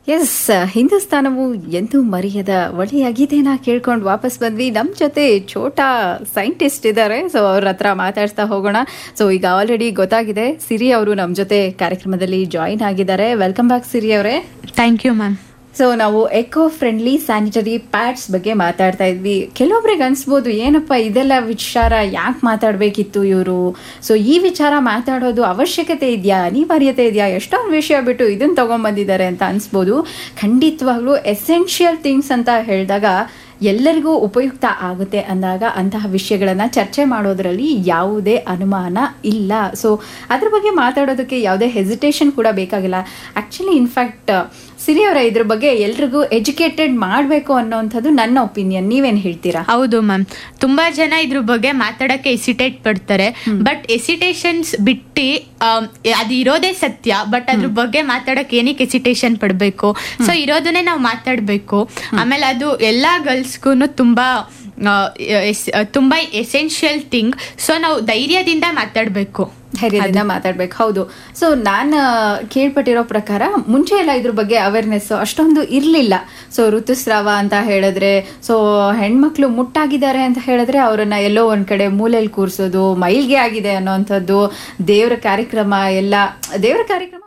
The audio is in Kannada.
ಎಸ್ ಹಿಂದೂಸ್ತಾನವು ಎಂದೂ ಮರೆಯದ ಒಳ್ಳೆಯ ಗೀತೆನ ಕೇಳ್ಕೊಂಡು ವಾಪಸ್ ಬಂದ್ವಿ ನಮ್ಮ ಜೊತೆ ಛೋಟಾ ಸೈಂಟಿಸ್ಟ್ ಇದ್ದಾರೆ ಸೊ ಅವ್ರ ಹತ್ರ ಮಾತಾಡ್ತಾ ಹೋಗೋಣ ಸೊ ಈಗ ಆಲ್ರೆಡಿ ಗೊತ್ತಾಗಿದೆ ಸಿರಿ ಅವರು ನಮ್ಮ ಜೊತೆ ಕಾರ್ಯಕ್ರಮದಲ್ಲಿ ಜಾಯಿನ್ ಆಗಿದ್ದಾರೆ ವೆಲ್ಕಮ್ ಬ್ಯಾಕ್ ಸಿರಿ ಅವರೇ ಥ್ಯಾಂಕ್ ಯು ಮ್ಯಾಮ್ ಸೊ ನಾವು ಎಕೋ ಫ್ರೆಂಡ್ಲಿ ಸ್ಯಾನಿಟರಿ ಪ್ಯಾಡ್ಸ್ ಬಗ್ಗೆ ಮಾತಾಡ್ತಾ ಇದ್ವಿ ಕೆಲವೊಬ್ರಿಗೆ ಅನ್ಸ್ಬೋದು ಏನಪ್ಪ ಇದೆಲ್ಲ ವಿಚಾರ ಯಾಕೆ ಮಾತಾಡಬೇಕಿತ್ತು ಇವರು ಸೊ ಈ ವಿಚಾರ ಮಾತಾಡೋದು ಅವಶ್ಯಕತೆ ಇದೆಯಾ ಅನಿವಾರ್ಯತೆ ಇದೆಯಾ ಎಷ್ಟೊಂದು ವಿಷಯ ಬಿಟ್ಟು ಇದನ್ನ ತಗೊಂಡ್ಬಂದಿದ್ದಾರೆ ಅಂತ ಅನ್ಸ್ಬೋದು ಖಂಡಿತವಾಗ್ಲೂ ಎಸೆನ್ಷಿಯಲ್ ಥಿಂಗ್ಸ್ ಅಂತ ಹೇಳಿದಾಗ ಎಲ್ಲರಿಗೂ ಉಪಯುಕ್ತ ಆಗುತ್ತೆ ಅಂದಾಗ ಅಂತಹ ವಿಷಯಗಳನ್ನ ಚರ್ಚೆ ಮಾಡೋದ್ರಲ್ಲಿ ಯಾವುದೇ ಅನುಮಾನ ಇಲ್ಲ ಸೊ ಅದ್ರ ಬಗ್ಗೆ ಮಾತಾಡೋದಕ್ಕೆ ಯಾವುದೇ ಹೆಸಿಟೇಷನ್ ಕೂಡ ಬೇಕಾಗಿಲ್ಲ ಆಕ್ಚುಲಿ ಇನ್ಫ್ಯಾಕ್ಟ್ ಸಿರಿ ಅವರ ಇದ್ರ ಬಗ್ಗೆ ಎಲ್ರಿಗೂ ಎಜುಕೇಟೆಡ್ ಮಾಡಬೇಕು ಅನ್ನೋಂಥದ್ದು ನನ್ನ ಒಪಿನಿಯನ್ ನೀವೇನು ಹೇಳ್ತೀರಾ ಹೌದು ಮ್ಯಾಮ್ ತುಂಬಾ ಜನ ಇದ್ರ ಬಗ್ಗೆ ಮಾತಾಡಕ್ಕೆ ಎಸಿಟೇಟ್ ಪಡ್ತಾರೆ ಬಟ್ ಎಸಿಟೇಷನ್ಸ್ ಬಿಟ್ಟು ಆಮ್, ಅದು ಇರೋದೇ ಸತ್ಯ ಬಟ್ ಅದ್ರ ಬಗ್ಗೆ ಮಾತಾಡಕ್ಕೆ ಏನಕ್ಕೆ ಎಸಿಟೇಷನ್ ಪಡ್ಬೇಕು ಸೊ ಇರೋದನ್ನೇ ನಾವು ಮಾತಾಡ್ಬೇಕು ಆಮೇಲೆ ಅದು ಎಲ್ಲಾ ಗರ್ಲ್ಸ್ಗೂ ತುಂಬಾ ಆ, ಎಸ್- ತುಂಬಾ ಎಸೆನ್ಷಿಯಲ್ ಥಿಂಗ್ ಸೊ ನಾವು ಧೈರ್ಯದಿಂದ ಮಾತಾಡ್ಬೇಕು ಧೈರ್ಯದಿಂದ ಮಾತಾಡ್ಬೇಕು ಹೌದು ಸೊ ನಾನು ಕೇಳ್ಪಟ್ಟಿರೋ ಪ್ರಕಾರ ಮುಂಚೆ ಎಲ್ಲ ಇದ್ರ ಬಗ್ಗೆ ಅವೇರ್ನೆಸ್ ಅಷ್ಟೊಂದು ಇರಲಿಲ್ಲ ಸೊ ಋತುಸ್ರಾವ ಅಂತ ಹೇಳಿದ್ರೆ ಸೊ ಹೆಣ್ಮಕ್ಳು ಮುಟ್ಟಾಗಿದ್ದಾರೆ ಅಂತ ಹೇಳಿದ್ರೆ ಅವರನ್ನ ಎಲ್ಲೋ ಒಂದ್ ಕಡೆ ಮೂಲೆಯಲ್ಲಿ ಕೂರಿಸೋದು ಮೈಲ್ಗೆ ಆಗಿದೆ ಅನ್ನೋಂಥದ್ದು ದೇವರ ಕಾರ್ಯಕ್ರಮ ಎಲ್ಲ ದೇವರ ಕಾರ್ಯಕ್ರಮ